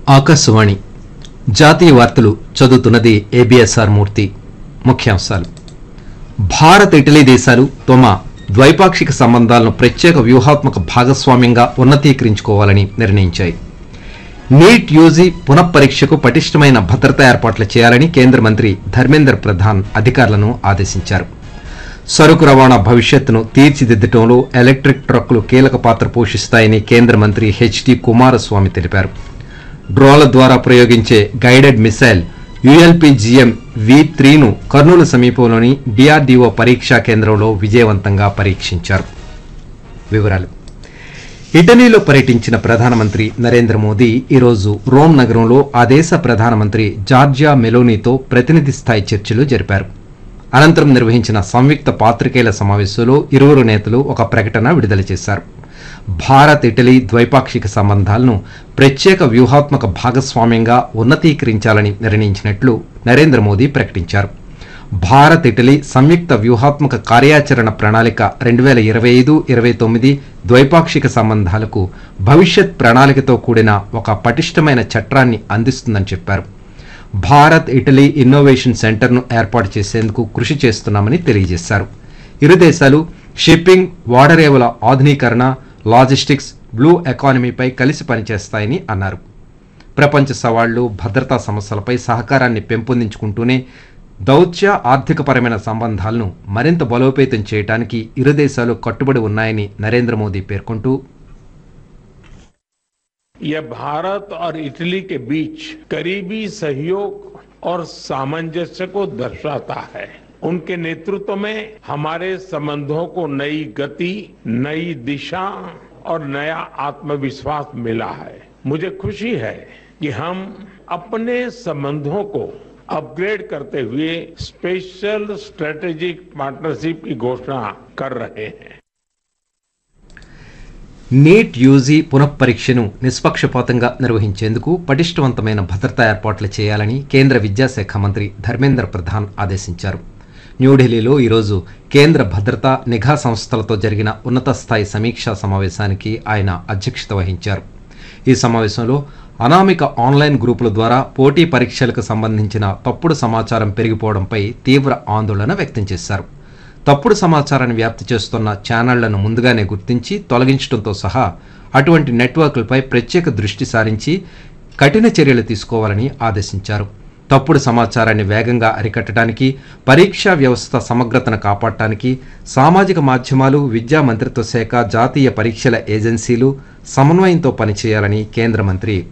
ఆకాశవాణి జాతీయ వార్తలు చదువుతున్నది ఏబిఎస్ఆర్ మూర్తి ముఖ్యాంశాలు భారత్ ఇటలీ దేశాలు తమ ద్వైపాక్షిక సంబంధాలను ప్రత్యేక వ్యూహాత్మక భాగస్వామ్యంగా ఉన్నతీకరించుకోవాలని నిర్ణయించాయి నీట్ యూజీ పునఃపరీక్షకు పటిష్టమైన భద్రతా ఏర్పాట్లు చేయాలని కేంద్ర మంత్రి ధర్మేంద్ర ప్రధాన్ అధికారులను ఆదేశించారు సరుకు రవాణా భవిష్యత్తును తీర్చిదిద్దటంలో ఎలక్ట్రిక్ ట్రక్కులు కీలక పాత్ర పోషిస్తాయని కేంద్ర మంత్రి హెచ్డి కుమారస్వామి తెలిపారు డ్రోన్ల ద్వారా ప్రయోగించే గైడెడ్ మిసైల్ యుఎల్పిజిఎం వి త్రీను కర్నూలు సమీపంలోని డిఆర్డీఓ పరీక్షా కేంద్రంలో విజయవంతంగా పరీక్షించారు వివరాలు ఇటలీలో పర్యటించిన ప్రధానమంత్రి నరేంద్ర మోదీ ఈరోజు రోమ్ నగరంలో ఆ దేశ ప్రధానమంత్రి జార్జియా మెలోనీతో ప్రతినిధి స్థాయి చర్చలు జరిపారు అనంతరం నిర్వహించిన సంయుక్త పాత్రికేయుల సమావేశంలో ఇరువురు నేతలు ఒక ప్రకటన విడుదల చేశారు భారత్ ఇటలీ ద్వైపాక్షిక సంబంధాలను ప్రత్యేక వ్యూహాత్మక భాగస్వామ్యంగా ఉన్నతీకరించాలని నిర్ణయించినట్లు నరేంద్ర మోదీ ప్రకటించారు భారత్ ఇటలీ సంయుక్త వ్యూహాత్మక కార్యాచరణ ప్రణాళిక రెండు వేల ఇరవై ఐదు ఇరవై తొమ్మిది ద్వైపాక్షిక సంబంధాలకు భవిష్యత్ ప్రణాళికతో కూడిన ఒక పటిష్టమైన చట్రాన్ని అందిస్తుందని చెప్పారు భారత్ ఇటలీ ఇన్నోవేషన్ సెంటర్ను ఏర్పాటు చేసేందుకు కృషి చేస్తున్నామని తెలియజేశారు ఇరు దేశాలు షిప్పింగ్ వాడరేవుల ఆధునీకరణ లాజిస్టిక్స్ బ్లూ ఎకానమీపై కలిసి పనిచేస్తాయని అన్నారు ప్రపంచ సవాళ్లు భద్రతా సమస్యలపై సహకారాన్ని పెంపొందించుకుంటూనే దౌత్య ఆర్థికపరమైన సంబంధాలను మరింత బలోపేతం చేయడానికి ఇరు దేశాలు కట్టుబడి ఉన్నాయని నరేంద్ర మోదీ పేర్కొంటూ यह भारत और इटली के बीच करीबी सहयोग और सामंजस्य को दर्शाता है उनके नेतृत्व में हमारे संबंधों को नई गति नई दिशा और नया आत्मविश्वास मिला है मुझे खुशी है कि हम अपने संबंधों को अपग्रेड करते हुए स्पेशल स्ट्रेटेजिक पार्टनरशिप की घोषणा कर रहे हैं నీట్ యూజీ పునఃపరీక్షను నిష్పక్షపాతంగా నిర్వహించేందుకు పటిష్టవంతమైన భద్రతా ఏర్పాట్లు చేయాలని కేంద్ర విద్యాశాఖ మంత్రి ధర్మేంద్ర ప్రధాన్ ఆదేశించారు న్యూఢిల్లీలో ఈరోజు కేంద్ర భద్రతా నిఘా సంస్థలతో జరిగిన ఉన్నత స్థాయి సమీక్షా సమావేశానికి ఆయన అధ్యక్షత వహించారు ఈ సమావేశంలో అనామిక ఆన్లైన్ గ్రూపుల ద్వారా పోటీ పరీక్షలకు సంబంధించిన తప్పుడు సమాచారం పెరిగిపోవడంపై తీవ్ర ఆందోళన వ్యక్తం చేశారు తప్పుడు సమాచారాన్ని వ్యాప్తి చేస్తున్న ఛానళ్లను ముందుగానే గుర్తించి తొలగించడంతో సహా అటువంటి నెట్వర్క్లపై ప్రత్యేక దృష్టి సారించి కఠిన చర్యలు తీసుకోవాలని ఆదేశించారు తప్పుడు సమాచారాన్ని వేగంగా అరికట్టడానికి పరీక్షా వ్యవస్థ సమగ్రతను కాపాడటానికి సామాజిక మాధ్యమాలు విద్యా మంత్రిత్వ శాఖ జాతీయ పరీక్షల ఏజెన్సీలు సమన్వయంతో పనిచేయాలని కేంద్ర మంత్రి